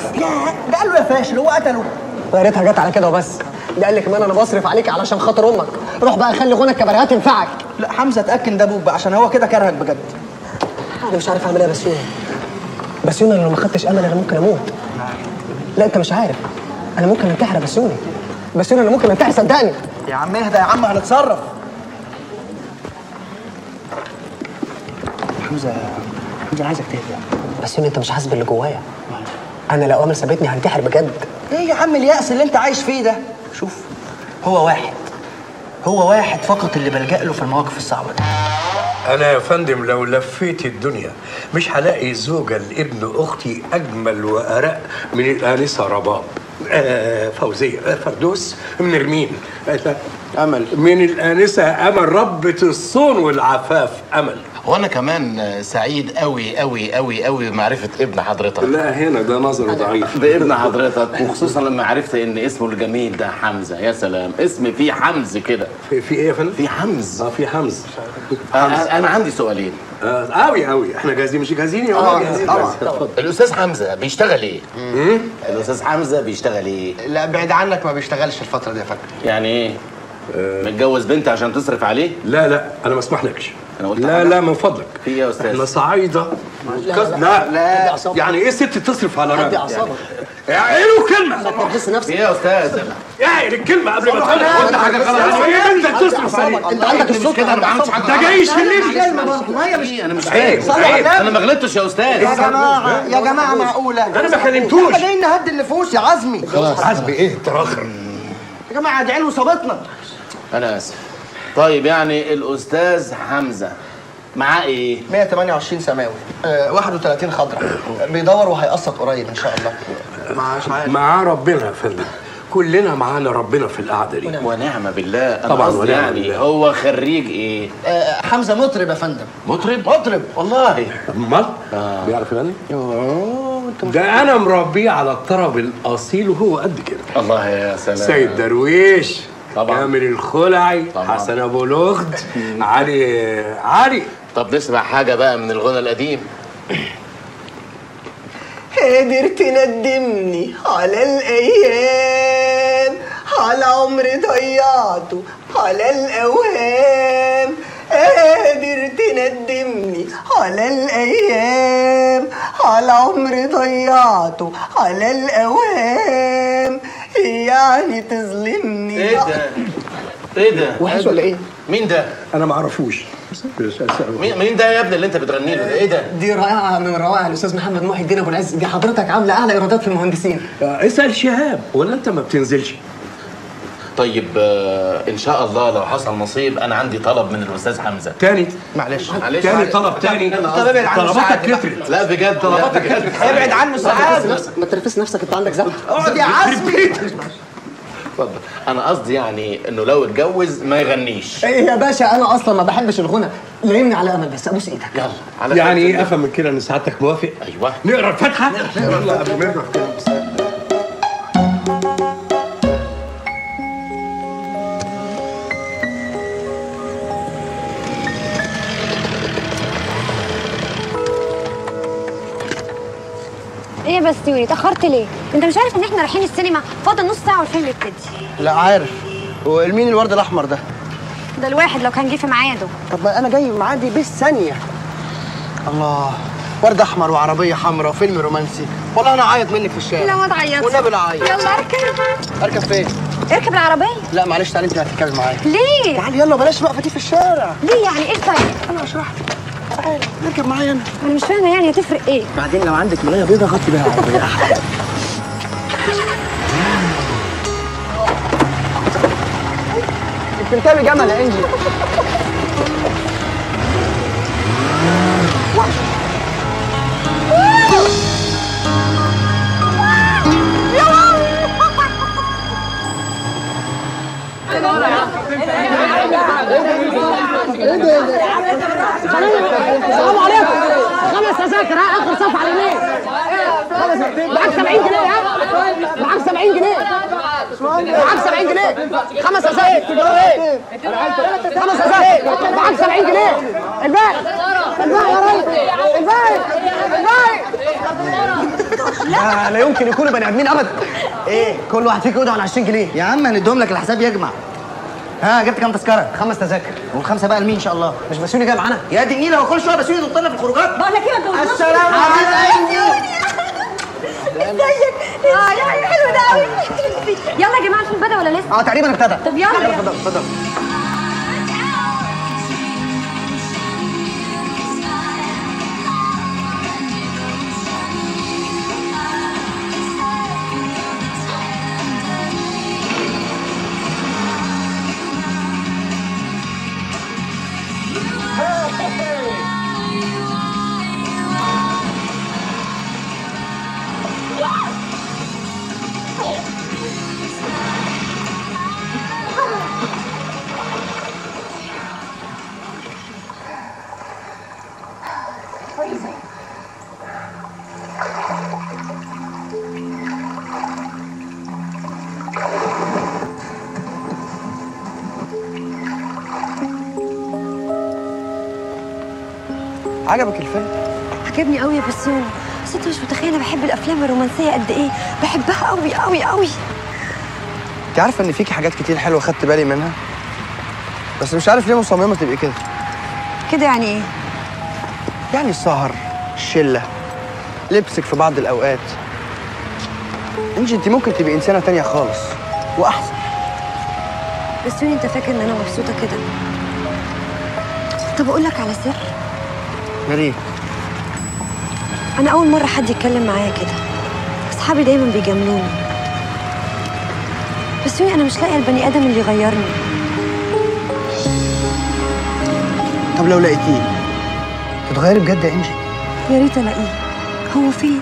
لا ده قال له يا فاشل هو قتله ويا ريتها جت على كده وبس ده قال لي كمان انا بصرف عليك علشان خاطر امك روح بقى خلي غنى الكباريهات ينفعك لا حمزه اتاكد ده ابوك بقى عشان هو كده كرهك بجد انا مش عارف اعمل ايه يا بسيوني بسيوني انا لو ما خدتش امل انا ممكن اموت لا انت مش عارف انا ممكن انتحر يا بسيوني بسيوني انا ممكن انتحر صدقني يا عم اهدى يا عم هنتصرف حمزه حمزه عايزك تهدى بسيوني انت مش حاسس باللي جوايا انا لو امل سابتني هنتحر بجد ايه يا عم اليأس اللي انت عايش فيه ده شوف هو واحد هو واحد فقط اللي بلجأ له في المواقف الصعبه دي أنا يا فندم لو لفيت الدنيا مش هلاقي زوجة لابن أختي أجمل وأرق من الآنسة رباب آه فوزية آه فردوس من رمين آه أمل من الآنسة أمل ربة الصون والعفاف أمل وانا كمان سعيد قوي قوي قوي قوي بمعرفه ابن حضرتك لا هنا ده نظره ضعيف بابن حضرتك وخصوصا لما عرفت ان اسمه الجميل ده حمزه يا سلام اسم فيه حمز كده في, في ايه يا فندم؟ في حمز اه في حمز انا أنا عندي سؤالين آه، قوي قوي احنا جاهزين مش جاهزين يا آه، ولد؟ جاهزين طبعا جاهزين. طبعا الاستاذ حمزه بيشتغل ايه الاستاذ حمزه بيشتغل ايه لا بعيد عنك ما بيشتغلش الفترة دي يا فندم يعني ايه متجوز بنت عشان تصرف عليه لا لا انا ما اسمحلكش أنا قلت لا حاجة؟ لا من فضلك في ايه يا استاذ احنا صعايده لا، كس- لا، لا لا. هدي يعني ايه ست تصرف على هدي راجل اعصابك يعني له كلمه تحس في نفسك ايه يا استاذ يعني الكلمه قبل ما تقول قلت حاجة غلط. يعني ايه بنتك تصرف عليه انت عندك الصوت كده انا ما عملتش حاجه ده جاي يشلني انا مش عيب عيب انا ما غلطتش يا استاذ يا جماعه يا جماعه معقوله انا ما كلمتوش احنا جايين نهدي النفوس يا عزمي حسبي ايه تراخر يا جماعه ادعي له صابتنا انا اسف طيب يعني الاستاذ حمزه معاه ايه 128 سماوي آه 31 خضراء بيدور وهيقسط قريب ان شاء الله مش عارف معاه ربنا يا فندم كلنا معانا ربنا في القعده دي ونعم بالله انا طبعاً قصدي ونعم يعني بالله. هو خريج ايه آه حمزة مطرب يا فندم مطرب مطرب والله امال بيعرف يغني ده انا مربيه على الطرب الاصيل وهو قد كده الله يا سلام سيد درويش طبعاً. كامل الخلعي طبعاً. حسن ابو لغد علي علي طب نسمع حاجه بقى من الغنى القديم قادر تندمني على الايام على عمري ضيعته على الاوهام قادر تندمني على الايام على عمري ضيعته على الاوهام يعني تظلمني ايه ده ايه ده وحش ولا ايه؟ مين ده انا ما اعرفوش مين مين ده يا ابني اللي انت بتغني له ده ايه ده دي رائعه من روائع الاستاذ محمد محي الدين ابو العز دي حضرتك عامله اعلى ايرادات في المهندسين آه، اسال شهاب ولا انت ما بتنزلش طيب آه ان شاء الله لو حصل نصيب انا عندي طلب من الاستاذ حمزه تاني معلش معلش تاني طلب تاني طب ابعد عنه طلباتك ساعات بقى. كترت لا بجد طلباتك ابعد عنه ساعات ما تنافس نفسك انت عندك زحمه اقعد يا عزمي اتفضل انا قصدي يعني انه لو اتجوز ما يغنيش ايه يا باشا انا اصلا ما بحبش الغنى لعيني على امل بس ابوس ايدك يلا على يعني خير. ايه افهم من كده ان سعادتك موافق ايوه نقرا الفاتحه يلا قبل ما نقرا الكلام. ايه يا بستوري اتاخرت ليه انت مش عارف ان احنا رايحين السينما فاضل نص ساعه والفيلم يبتدي لا عارف والمين الورد الاحمر ده ده الواحد لو كان جه في ميعاده طب ما انا جاي معادي بالثانيه الله ورد احمر وعربيه حمراء وفيلم رومانسي والله انا اعيط منك في الشارع لا ما تعيطش والنبي لا اعيط يلا اركب اركب فين اركب العربيه لا معلش تعالي انت هتركبي معايا ليه تعالي يلا بلاش الوقفه دي في الشارع ليه يعني ايه طيب انا اشرح لك تعالي اركب معايا انا انا مش فاهمه يعني هتفرق ايه بعدين لو عندك ملايه بيضه غطي بيها العربيه احلى بتركبي جمل يا انجي السلام عليكم خمس تذاكر ها اخر صف على اليمين معاك 70 جنيه ها معاك 70 جنيه معاك 70 جنيه خمس تذاكر خمس تذاكر معاك 70 جنيه الباقي الباقي يا ريس الباقي الباقي لا لا يمكن يكونوا بني ادمين ابدا ايه كل واحد فيكم يدعو على 20 جنيه يا عم هنديهم لك الحساب يجمع ها جبت كام تذكره خمس تذاكر والخمسه بقى لمين ان شاء الله مش بسيوني جاي معانا يا دي النيله هو كل شويه بسيوني ينط لنا في الخروجات بقول لك ايه ما تجوزناش السلام عليكم ازيك اه لا حلو ده قوي يلا يا جماعه الفيلم بدا ولا لسه اه تقريبا ابتدى طب يلا. اتفضل اتفضل عجبك الفيلم عجبني قوي يا بسيوني بس انت مش متخيل انا بحب الافلام الرومانسيه قد ايه بحبها قوي قوي قوي انت عارفه ان فيكي حاجات كتير حلوه خدت بالي منها بس مش عارف ليه مصممه تبقي كده كده يعني ايه يعني السهر الشله لبسك في بعض الاوقات انجي انت ممكن تبقي انسانه تانية خالص واحسن بسيوني انت فاكر ان انا مبسوطه كده طب اقول لك على سر يا ريت انا اول مره حد يتكلم معايا كده اصحابي دايما بيجاملوني بسيوني انا مش لاقيه البني ادم اللي يغيرني طب لو لقيتيه تتغيري بجد يا انجي يا ريت الاقيه هو فين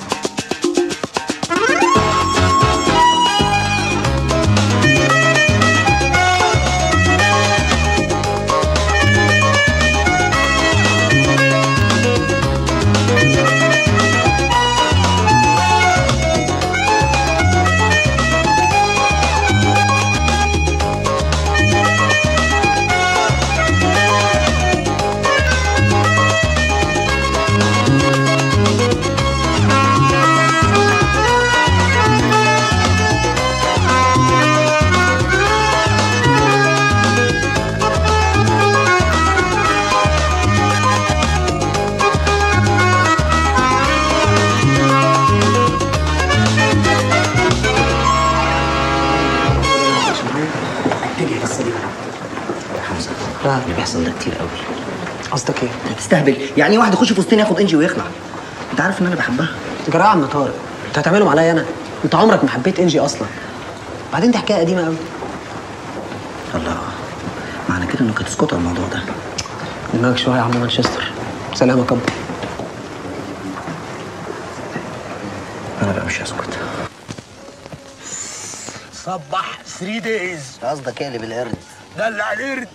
اللي بيحصل ده كتير قوي قصدك ايه تستهبل يعني ايه واحد يخش في وسطنا ياخد انجي ويخلع انت عارف ان انا بحبها جراء يا عم طارق انت هتعملهم عليا انا انت عمرك ما حبيت انجي اصلا بعدين دي حكايه قديمه قوي الله معنى كده انك هتسكت على الموضوع ده دماغك شويه يا عم مانشستر سلام يا كبر انا بقى مش هسكت صبح 3 دايز قصدك ايه اللي بالقرد دلع القرد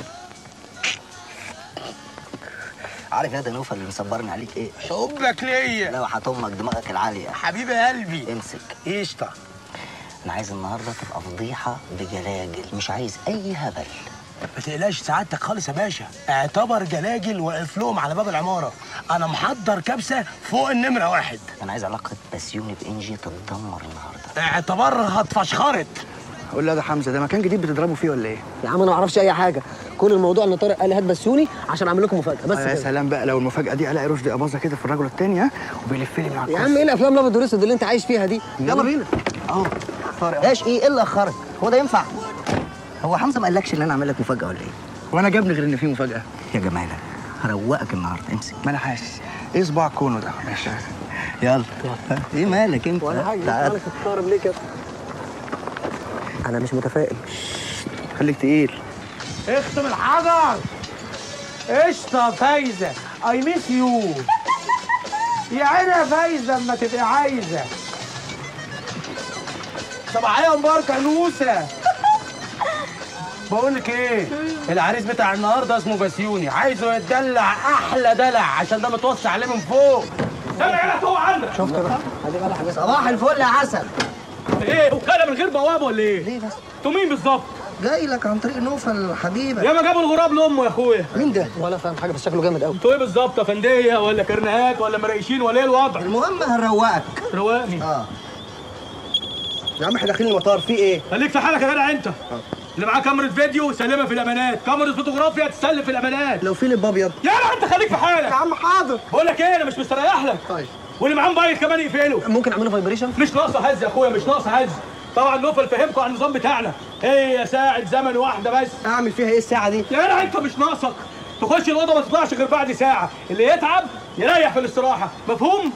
عارف يا ده نوفل اللي مصبرني عليك ايه حبك ليا لو هتمك دماغك العاليه حبيب قلبي امسك قشطه انا عايز النهارده تبقى فضيحه بجلاجل مش عايز اي هبل ما تقلقش سعادتك خالص يا باشا اعتبر جلاجل واقف لهم على باب العماره انا محضر كبسه فوق النمره واحد انا عايز علاقه بسيوني بانجي تتدمر النهارده اعتبرها اتفشخرت قول لي ده حمزه ده مكان جديد بتضربوا فيه ولا ايه يا عم انا ما اعرفش اي حاجه كل الموضوع ان طارق قال لي هات بسيوني عشان اعمل لكم مفاجاه بس يا كده سلام بقى لو المفاجاه دي الاقي رشدي اباظه كده في الرجل التاني ها وبيلف لي مع يا عم ايه الافلام الابيض والاسود اللي انت عايش فيها دي يلا بينا اهو طارق ايش ايه ايه اللي اخرك هو ده ينفع هو حمزه ما قالكش ان انا اعمل لك مفاجاه ولا ايه وانا جابني غير ان في مفاجاه يا جماله هروقك النهارده امسك ما انا حاسس ايه صباع كونه ده ماشي يلا ايه مالك انت ولا حاجه تعال. مالك تستغرب ليه كده انا مش متفائل خليك تقيل اختم الحجر قشطه فايزه اي ميس يو يا عيني يا فايزه اما تبقى عايزه صباحيه مباركه نوسه بقول لك ايه العريس بتاع النهارده اسمه بسيوني عايزه يتدلع احلى دلع عشان ده متوصي عليه من فوق انا فوق عندك شفت بقى صباح الفل يا عسل ايه وكاله من غير بوابه ولا ايه؟ ليه بس؟ انتوا مين بالظبط؟ جاي لك عن طريق نوفل حبيبك ياما جابوا الغراب لامه يا اخويا مين ده ولا فاهم حاجه بس شكله جامد قوي انتوا ايه بالظبط يا فنديه ولا كرنيهات ولا مرايشين ولا ايه الوضع المهم هنروقك روقني اه يا عم احنا داخلين المطار في ايه خليك في حالك يا جدع انت اللي معاه كاميرا فيديو سلمها في الامانات كاميرا فوتوغرافيا تسلم في الامانات لو في لب ابيض يا جدع انت خليك في حالك عم حاضر بقول لك ايه انا مش مستريح لك طيب واللي معاه موبايل كمان يقفله ممكن اعمله فايبريشن مش ناقصه هز يا اخويا مش ناقصه هز طبعا نوفل فهمكم عن النظام بتاعنا هي ساعة زمن واحدة بس اعمل فيها ايه الساعه دي يا جدع انت مش ناقصك تخش الاوضه ما تطلعش غير بعد ساعه اللي يتعب يريح في الاستراحه مفهوم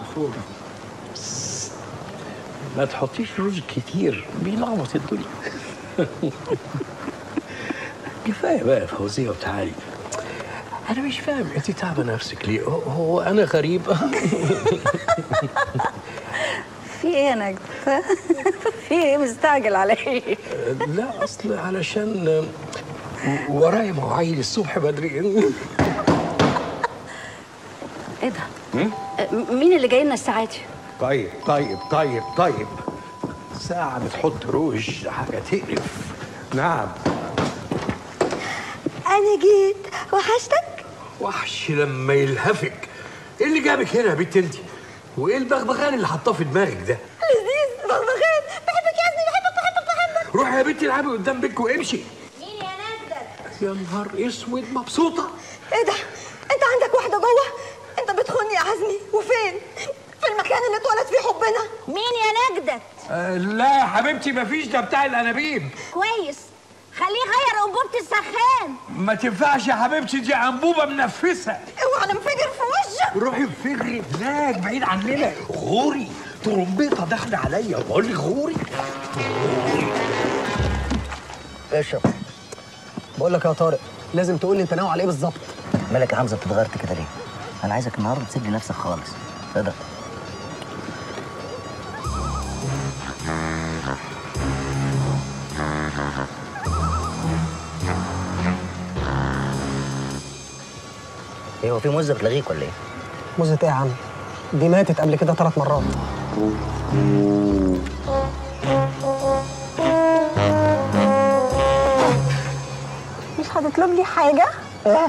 ما تحطيش رز كتير بيلخبط الدنيا كفايه بقى يا فوزيه وتعالي انا مش فاهم انت تعبه نفسك ليه هو- هو انا غريب في ايه يا نجد؟ في ايه مستعجل على ايه؟ لا اصل علشان ورايا مواعيد الصبح بدري ايه ده؟ م- مين اللي جاي لنا الساعه دي؟ طيب طيب طيب طيب ساعة بتحط روج حاجة تقرف نعم انا جيت وحشتك؟ وحش لما يلهفك ايه اللي جابك هنا يا بنت انت وايه البغبغان اللي حطاه في دماغك ده لذيذ بغبغان بحبك يا ابني بحبك بحبك بحبك روحي يا بنتي العبي قدام بيتك وامشي مين يا نجد؟ يا نهار اسود مبسوطة ايه ده؟ انت عندك واحده جوه؟ انت بتخوني يا عزمي وفين؟ في المكان اللي اتولد فيه حبنا مين يا نجدة؟ آه لا يا حبيبتي مفيش ده بتاع الانابيب كويس خليه يغير انبوبه السخان ما تنفعش يا حبيبتي دي انبوبة منفسة اوعى ننفجر في وشك روحي انفجري هناك بعيد عننا غوري ترمبيطة داخلة عليا بقول لك غوري اشرب بقول لك يا طارق لازم تقول لي انت ناوي على ايه بالظبط مالك يا حمزه بتتغيرت كده ليه؟ انا عايزك النهارده تسيب لي نفسك خالص تقدر ايه هو في موزه بتلغيك ولا ايه؟ مزة ايه يا عم دي ماتت قبل كده ثلاث مرات مش هتطلب لي حاجه؟ ايه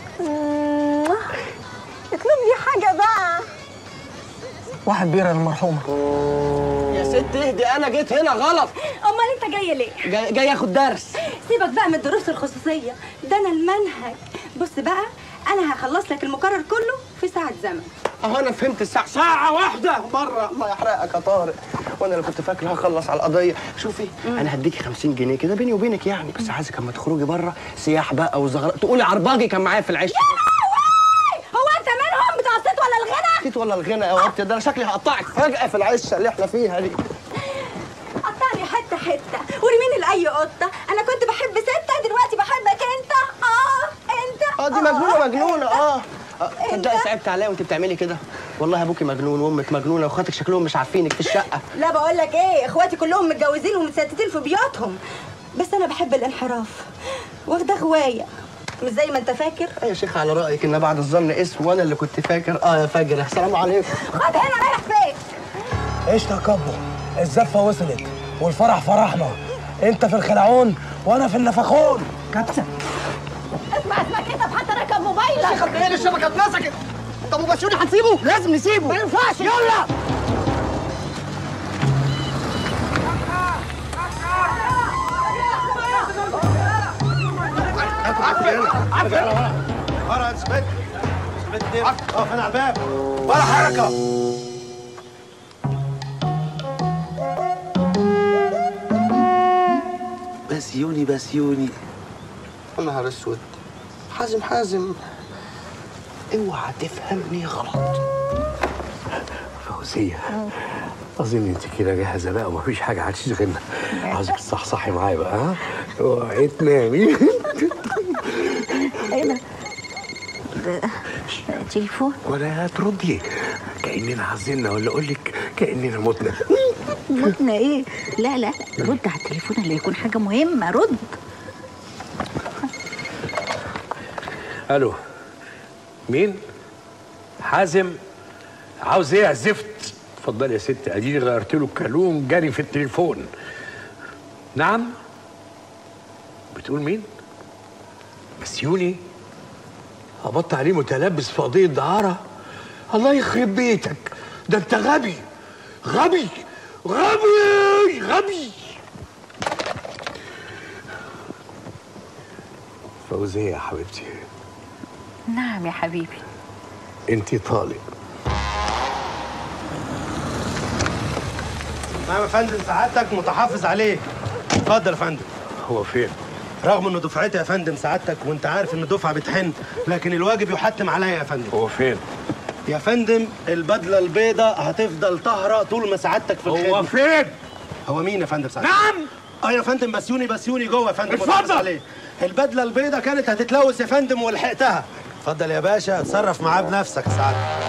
اطلب لي حاجه بقى واحد بيرة للمرحومة يا ست اهدي انا جيت هنا غلط امال انت جاي ليه جاي, جاي اخد درس سيبك بقى من الدروس الخصوصيه ده انا المنهج بص بقى انا هخلص لك المقرر كله في ساعه زمن اهو انا فهمت الساعة ساعة واحدة مرة الله يحرقك يا طارق وانا اللي كنت فاكر هخلص على القضية شوفي انا هديكي 50 جنيه كده بيني وبينك يعني بس عايزك اما تخرجي بره سياح بقى وزغرة تقولي عرباجي كان معايا في العش هو انت منهم بتاع الصيت ولا الغنى نسيت ولا الغنى يا وقت ده انا شكلي هقطعك فجأة في العشة اللي احنا فيها دي قطعني حته حته ورميني لاي قطه انا كنت بحب سته دلوقتي بحبك انت اه انت اه دي مجنونة مجنونة اه آه، تصدقي صعبت عليا وانت بتعملي كده والله ابوكي مجنون وامك مجنونه واخواتك شكلهم مش عارفينك في الشقه لا بقول لك ايه اخواتي كلهم متجوزين ومتستتين في بيوتهم بس انا بحب الانحراف واخده هوايه مش زي ما انت فاكر يا شيخ على رايك ان بعد الظن اسم وانا اللي كنت فاكر اه يا فجر السلام عليكم خد هنا رايح فين ايش تكبر الزفه وصلت والفرح فرحنا انت في الخلعون وانا في النفخون كبسه اسمع اسمع كده حتى ركب موبايلك شيخ قد ايه الشبكه اتمسكت طب وبشوني هنسيبه لازم نسيبه ما ينفعش يلا ورا اثبت اثبت دي اقف هنا على الباب ولا حركه بسيوني بسيوني يا نهار اسود حازم حازم اوعى تفهمني غلط فوزية أظن أنت كده جاهزة بقى ومفيش حاجة هتشغلنا عاوزك تصحصحي معايا بقى ها اوعي تنامي ايه ده؟ ده تليفون ولا هتردي كأننا عزلنا ولا أقول لك كأننا متنا متنا ايه؟ لا لا رد على التليفون اللي يكون حاجه مهمه رد ألو مين؟ حازم عاوز إيه يا زفت؟ اتفضلي يا ست أديني غيرت له الكالون جري في التليفون نعم؟ بتقول مين؟ بسيوني هبط عليه متلبس في قضية دعارة الله يخرب بيتك ده انت غبي غبي غبي غبي فوزية يا حبيبتي نعم يا حبيبي انت طالق نعم يا فندم سعادتك متحافظ عليه اتفضل يا فندم هو فين؟ رغم انه دفعتي يا فندم سعادتك وانت عارف ان الدفعه بتحن لكن الواجب يحتم عليا يا فندم هو فين؟ يا فندم البدله البيضاء هتفضل طاهره طول ما سعادتك في الخدمه هو فين؟ هو مين يا فندم سعادتك؟ نعم اه يا فندم بسيوني بسيوني جوه يا فندم اتفضل. متحافظ عليه البدله البيضاء كانت هتتلوث يا فندم ولحقتها اتفضل يا باشا اتصرف معاه بنفسك سعادتك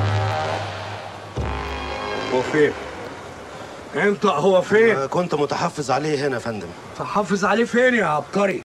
هو فين؟ انت هو فين؟ آه، كنت متحفظ عليه هنا يا فندم تحافظ عليه فين يا عبقري؟